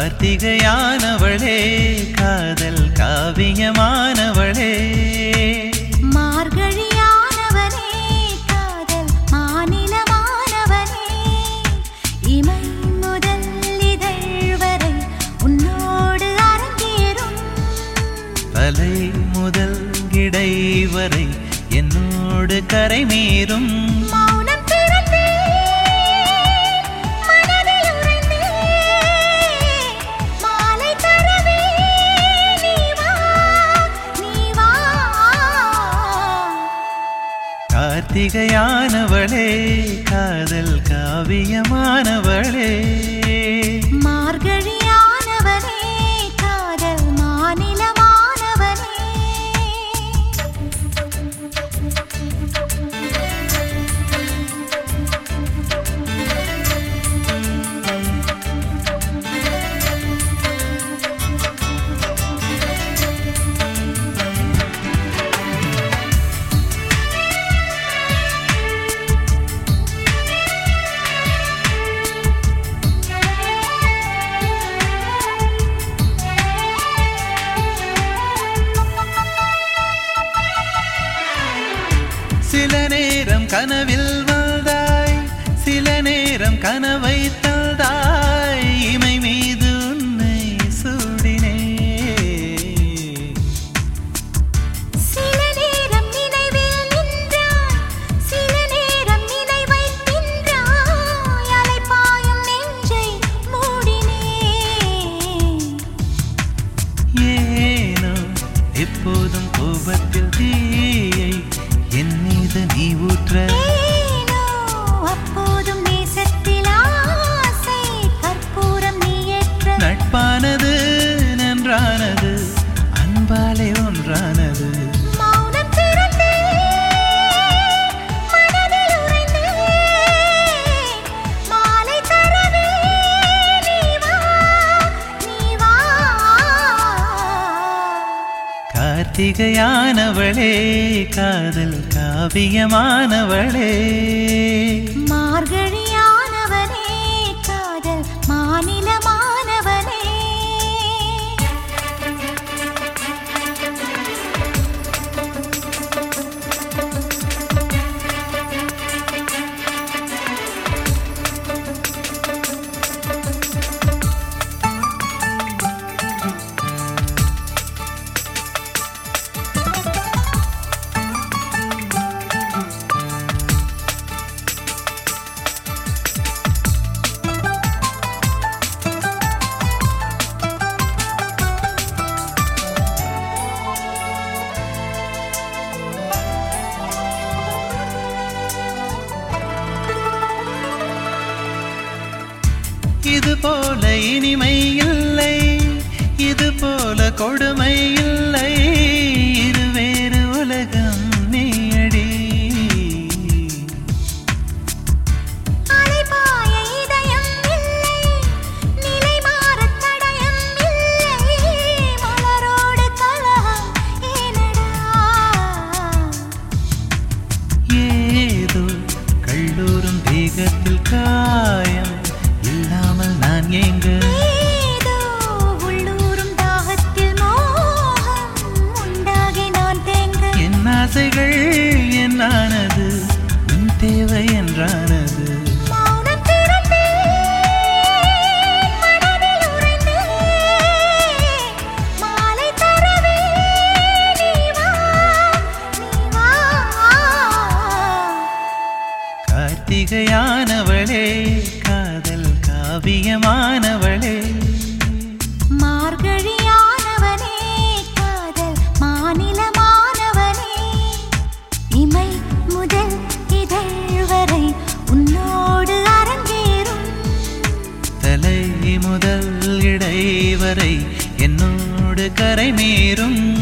கார்த்திகையானவளே காதல் காவியமானவளே மார்கழியானவனே காதல் மாநிலமானவனே இமை முதல் இதழ் வரை உன்னோடு அரங்கேறும் தலை முதல் இடை வரை என்னோடு கரை மீறும் மௌனம் திறந்தே மனதில் உறைந்தே மாலை தரவே நீ வா நீ வா கார்த்திகையானவளே காதல் காவியமானவளே மார்கழியானவனே காதல் மாநிலமானவனே சில நேரம் கனவில் வந்தாய் சில நேரம் கனவை தந்தாய் இமை மீது உன்னை சூடினே சில நேரம் நினைவில் நின்றாய் சில நேரம் நினைவை தின்றாய் அலைபாயும் நெஞ்சை மூடினே ஏனோ எப்போதும் கோபத்தில் தீயை என் மீது நீ ஊற்ற ஏனோ அப்போதும் நேசத்தில் ஆசை கற்பூரம் நீ ஏற்ற நட்பானது நன்றானது அன்பாலே ஒன்றானது மௌனம் திறந்தே மனதில் உறைந்தே மாலை தரவே நீ வா நீ வா கார்த்திகையானவளே காதல் காவியமானவளே மார்கழியானவனே காதல் மாநிலமானவனே இது போல இனிமை இல்லை இது போல கொடுமை இல்லை இருவேறு உலகம் நீயடி அலைபாய இதயம் இல்லை நிலை மாறத் தடயம் இல்லை மலரோடு கலகம் ஏனடா ஏதோ கல்லூரும் தேகத்தில் காயம் இல்லாமல் நான் எங்க ஏதோ உள்ளூரும் தாகத்தில் மோகம் உண்டாகி நான் தேங்க என் ஆசைகள் என்னானது உன் தேவை என்றானது மௌனம் திறந்தே மனதில் உறைந்தே மாலை தரவே நீ வா நீ வா கார்த்திகையானவளே காதல் காவியமானவளே மார்கழியானவனே காதல் மாநிலமானவனே இமை முதல் இதழ் வரை உன்னோடு அரங்கேறும் தலை முதல் இடை வரை என்னோடு கரை மீறும்